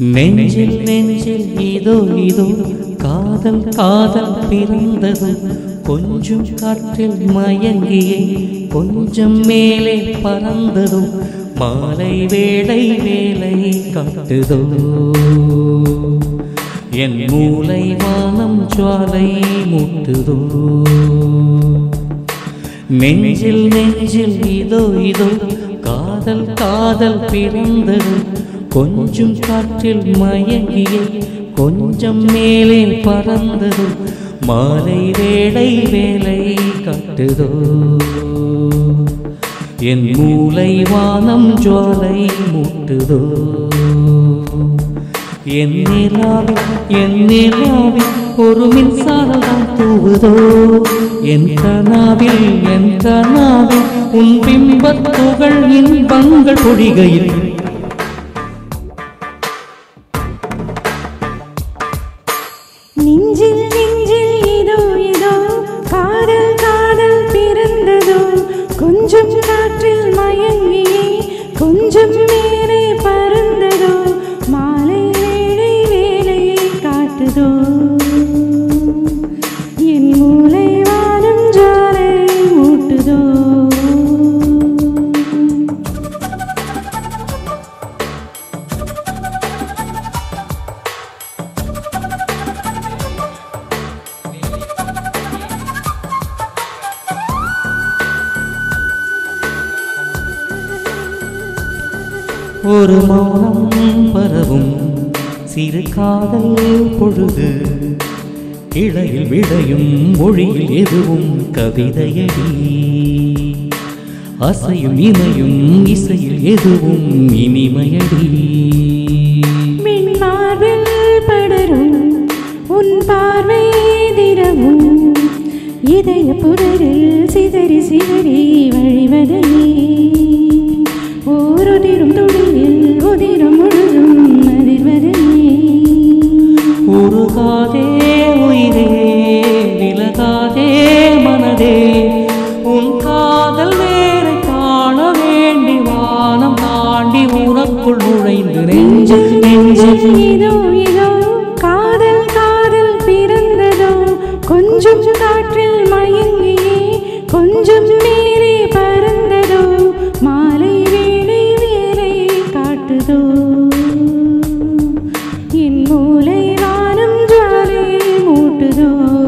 நெஞ்சில் நெஞ்சில் இதோ இதோ காதல் காதல் பிறந்தது கொஞ்சம் காற்றில் மயங்கியே கொஞ்சம் மேலே பறந்ததோ மாலை வேளை வேலை காட்டுதோ என் மூளை வானம் ஜுவாலை மூட்டுதோ நெஞ்சில் நெஞ்சில் இதோ இதோ காதல் காதல் பிறந்தது கொஞ்சம் காற்றில் மயங்கிய கொஞ்சம் மேலே பறந்தது மாலை வேளை வேலை காட்டுதோ என் மூளை வானம் ஜுவாலை மூட்டுதோ என் நிலாவில் என் நிலாவில் ஒரு மின்சாரம் தூவுதோ என் கனாவில் என் கனாவில் உன் பிம்பத் துகள் இன்பங்கள் பொழிகையில் நெஞ்சில் நெஞ்சில் இதோ இதோ காதல் காதல் பிறந்ததோ கொஞ்சம் காற்றில் மயங்கியே கொஞ்சம் மேலே பறந்ததோ மாலை வேளை வேலையை காட்டுதோ என் மூளை வானம் ஜாலை மூட்டுதோ ஒரு மௌனம் பரவும் சிறு காதல் பொழுது இழையில் விளையும் மொழியில் எதுவும் கவிதையடி அசையும் இமையும் இசையில் எதுவும் இனிமையடி மின்மார்பில் படரும் உன் பார்வை தினமும் இதய புதரில் சிதறி சிதறி வழிவதையே ஓருதிரும் துளியில் உதிரம் முழுதும் அதிர்வதையே உருகாதே உயிரே விலகாதே மனதே உன் காதல் வேரை காண வேண்டி வானம் தாண்டி உனக்குள் நுழைந்து நெஞ்சில் நெஞ்சில் இதோ இதோ காதல் காதல் பிறந்ததோ கொஞ்சம் காற்றில் மயங்கியே கொஞ்சம் மேலே பறந்ததோ மாலை வேளை வேலையை காட்டுதோ என் மூளை வானம் ஜுவாலை மூட்டுதோ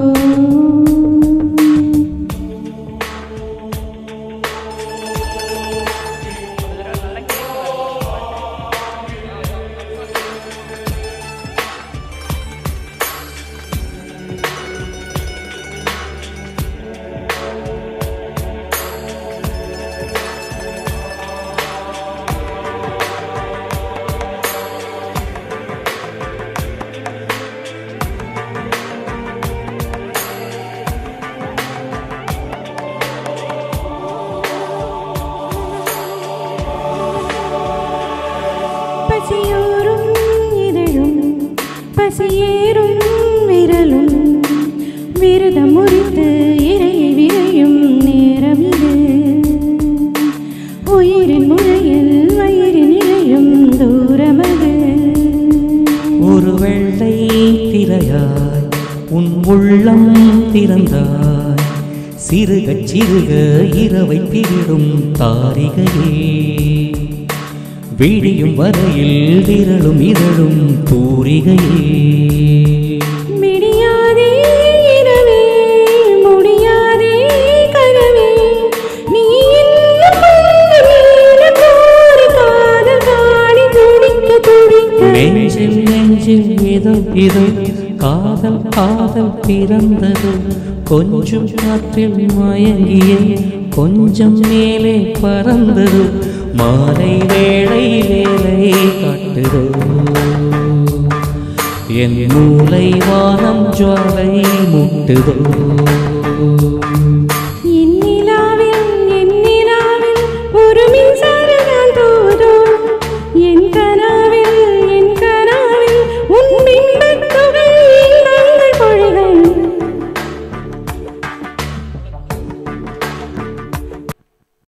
பசியோரும் இதழும் பசியேறும் விரலும் விரதம் முறித்து இறையை விரையும் நேரம் இது உயிரின் முறையில் வயிறின் இழையும் தூரமது ஒரு வெள்ளை திரையாய் உன் உள்ளம் திறந்தாய் சிறுக சிறுக இரவை திருடும் தாரிகையே விடியும் வரையில் விரலும் இதழும் தூரிகையே மிடியாதே இரவே முடியாதே கனவே நீ இன்னும் கொஞ்சம் நேரம் கோரி காதல் காணி துடிக்க துடிக்க நெஞ்சில் நெஞ்சில் இதோ இதோ காதல் காதல் பிறந்தது கொஞ்சம் காற்றில் மயங்கிய கொஞ்சம் மேலே பறந்தது மாலை வேளை வேலை காட்டுதோ என் மூளை வானம் ஜுவாலை முட்டுதோ